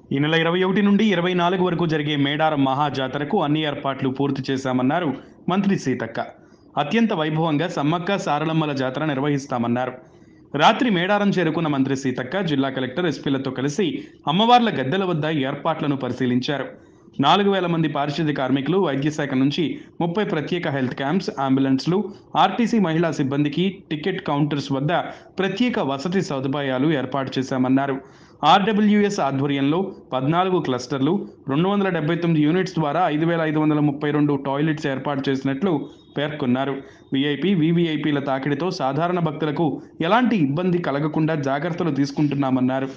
ఈ నెల ఇరవై ఒకటి నుండి ఇరవై నాలుగు వరకు జరిగే మేడారం మహాజాతరకు అన్ని ఏర్పాట్లు పూర్తి చేశామన్నారు మంత్రి సీతక్క అత్యంత వైభవంగా సమ్మక్క సారలమ్మల జాతర నిర్వహిస్తామన్నారు రాత్రి మేడారం చేరుకున్న మంత్రి సీతక్క జిల్లా కలెక్టర్ ఎస్పీలతో కలిసి అమ్మవార్ల గద్దెల వద్ద ఏర్పాట్లను పరిశీలించారు నాలుగు వేల మంది పారిశుద్ధ్య కార్మికులు వైద్య శాఖ నుంచి ముప్పై ప్రత్యేక హెల్త్ క్యాంప్స్ అంబులెన్స్లు ఆర్టీసీ మహిళా సిబ్బందికి టికెట్ కౌంటర్స్ వద్ద ప్రత్యేక వసతి సదుపాయాలు ఏర్పాటు చేశామన్నారు ఆర్డబ్ల్యూఎస్ ఆధ్వర్యంలో పద్నాలుగు క్లస్టర్లు రెండు వందల డెబ్బై తొమ్మిది యూనిట్స్ ద్వారా ఐదు వేల ఐదు వందల ముప్పై రెండు టాయిలెట్స్ ఏర్పాటు చేసినట్లు పేర్కొన్నారు విఐపి వివిఐపీల తాకిడితో సాధారణ భక్తులకు ఎలాంటి ఇబ్బంది కలగకుండా జాగ్రత్తలు తీసుకుంటున్నామన్నారు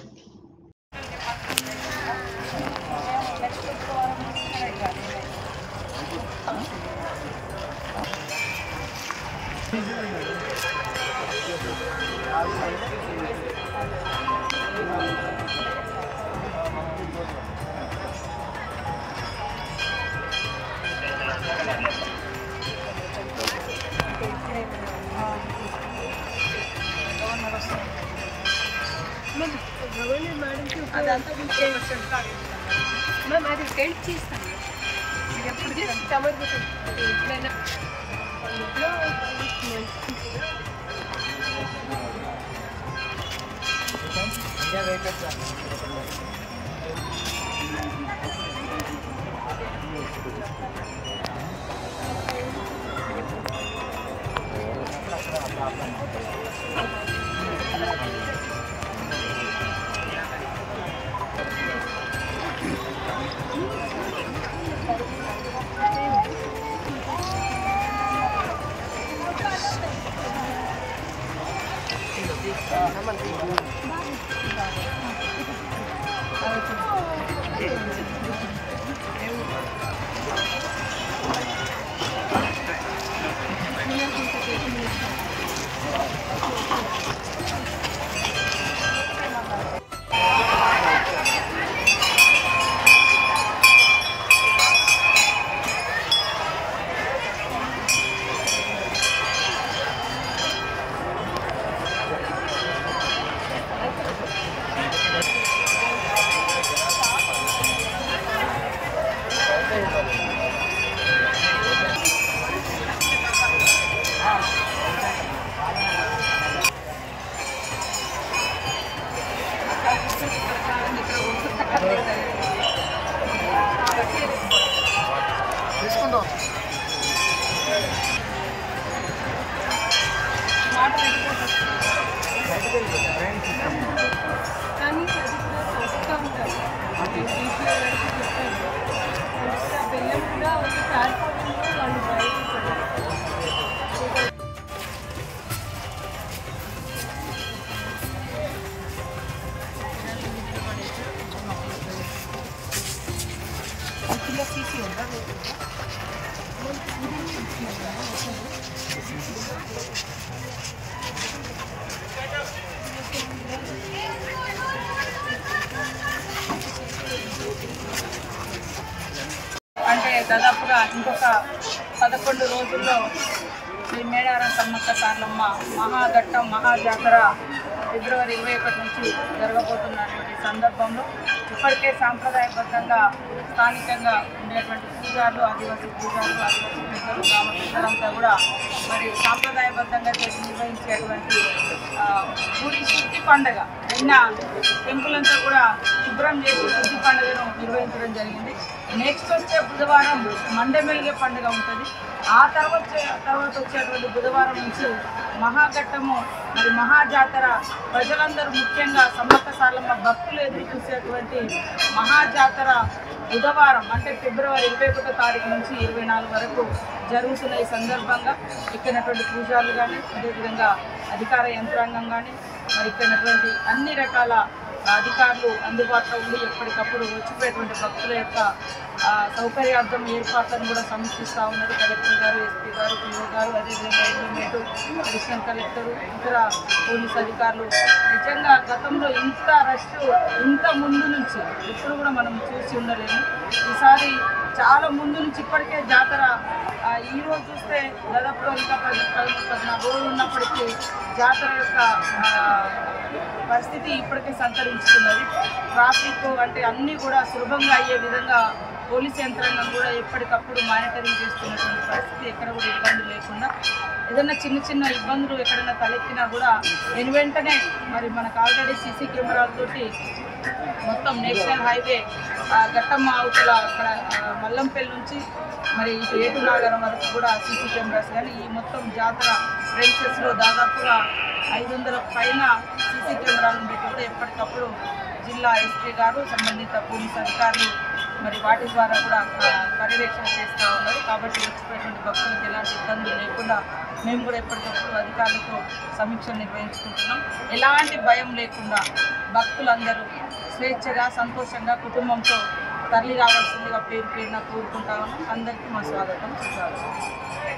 అదంతా మ్యామ్ అది హెల్ప్ చేస్తాను మీరు ఎప్పుడు కవర్ ఎప్పుడైనా ఇంట్లో కానీ అది కూడా కష్టంగా ఉంటుంది డీప్లో వరకు చెప్పాను ఇంకా బెల్లం కూడా ఒక ప్లాట్ఫామ్లో వాళ్ళు బయట కిలో సీసీ ఉందా అంటే దాదాపుగా ఇంకొక పదకొండు రోజుల్లో శ్రీ మేడారం సమ్మక్క సార్లమ్మ మహాఘట్టం మహాజాతర ఫిబ్రవరి ఇరవై ఒకటి నుంచి జరగబోతున్నటువంటి సందర్భంలో ఇప్పటికే సాంప్రదాయబద్ధంగా స్థానికంగా ఉండేటువంటి పూజారులు ఆదివాసీ పూజారులు ఆదివాసీ పెద్దలు గ్రామ పెద్దలంతా కూడా మరి సాంప్రదాయబద్ధంగా చేసి నిర్వహించేటువంటి ఆ, గుడి శుద్ధి పండగ నిన్న టెంపుల్ అంతా కూడా శుభ్రం చేసి శుద్ధి పండుగను నిర్వహించడం జరిగింది నెక్స్ట్ వచ్చే బుధవారం మండమెలిగే పండుగ ఉంటుంది ఆ తర్వాత తర్వాత వచ్చేటువంటి బుధవారం నుంచి మహాఘట్టము మరి మహాజాతర ప్రజలందరూ ముఖ్యంగా సమ్మక్క సార్లమ్మ భక్తులు ఎదురు చూసేటువంటి మహాజాతర బుధవారం అంటే ఫిబ్రవరి ఇరవై ఒకటో తారీఖు నుంచి ఇరవై నాలుగు వరకు జరుగుతున్న ఈ సందర్భంగా ఇక్కడటువంటి పూజారులు కానీ అదేవిధంగా అధికార యంత్రాంగం కానీ మరి ఇక్కడటువంటి అన్ని రకాల అధికారులు అందుబాటులో ఉండి ఎప్పటికప్పుడు వచ్చిపోయేటువంటి భక్తుల యొక్క ఆ, సౌకర్యార్థం ఏర్పాట్లను కూడా సమీక్షిస్తూ ఉన్నారు కలెక్టర్ గారు ఎస్పీ గారు పిఓ గారు అదేవిధంగా ఎగ్రిమెంట్ అడిషనల్ కలెక్టర్ ఇతర పోలీస్ అధికారులు నిజంగా గతంలో ఇంత రష్ ఇంత ముందు నుంచి ఎప్పుడు కూడా మనం చూసి ఉండలేము ఈసారి చాలా ముందు నుంచి ఇప్పటికే జాతర ఆ, ఈ రోజు చూస్తే దాదాపుగా ఇంకా పది పదమూడు పద్నాలుగు రోజులు ఉన్నప్పటికీ జాతర యొక్క ఆ, పరిస్థితి ఇప్పటికే సంతరించుకున్నది ట్రాఫిక్ అంటే అన్నీ కూడా సులభంగా అయ్యే విధంగా పోలీస్ యంత్రాంగం కూడా ఎప్పటికప్పుడు మానిటరింగ్ చేస్తున్నటువంటి పరిస్థితి ఎక్కడ కూడా ఇబ్బంది లేకుండా ఏదైనా చిన్న చిన్న ఇబ్బందులు ఎక్కడైనా తలెత్తినా కూడా నేను వెంటనే మరి మనకు ఆల్రెడీ సీసీ కెమెరాలతోటి మొత్తం నేషనల్ హైవే ఆ, ఘట్టమ్మ అవతల అక్కడ ఆ, మల్లంపల్లి నుంచి మరి ఇటు ఏటు నాగరం వరకు కూడా సీసీ కెమెరాస్ కానీ ఈ మొత్తం జాతర ప్రెన్సెస్లో దాదాపుగా ఐదు వందల పైన సీసీ కెమెరాలను పెట్టుకుంటే ఎప్పటికప్పుడు జిల్లా ఎస్పీ గారు సంబంధిత పోలీస్ అధికారులు మరి వాటి ద్వారా కూడా ఆ, పర్యవేక్షణ చేస్తూ ఉన్నారు కాబట్టి వచ్చినటువంటి భక్తులకు ఎలాంటి ఇబ్బందులు లేకుండా మేము కూడా ఎప్పటికప్పుడు అధికారులతో సమీక్ష నిర్వహించుకుంటున్నాం ఎలాంటి భయం లేకుండా భక్తులందరూ స్వేచ్ఛగా సంతోషంగా కుటుంబంతో తరలి రావాల్సిందిగా పేరు పేరున కోరుకుంటా ఉన్నాం అందరికీ మా స్వాగతం సుస్వాగతం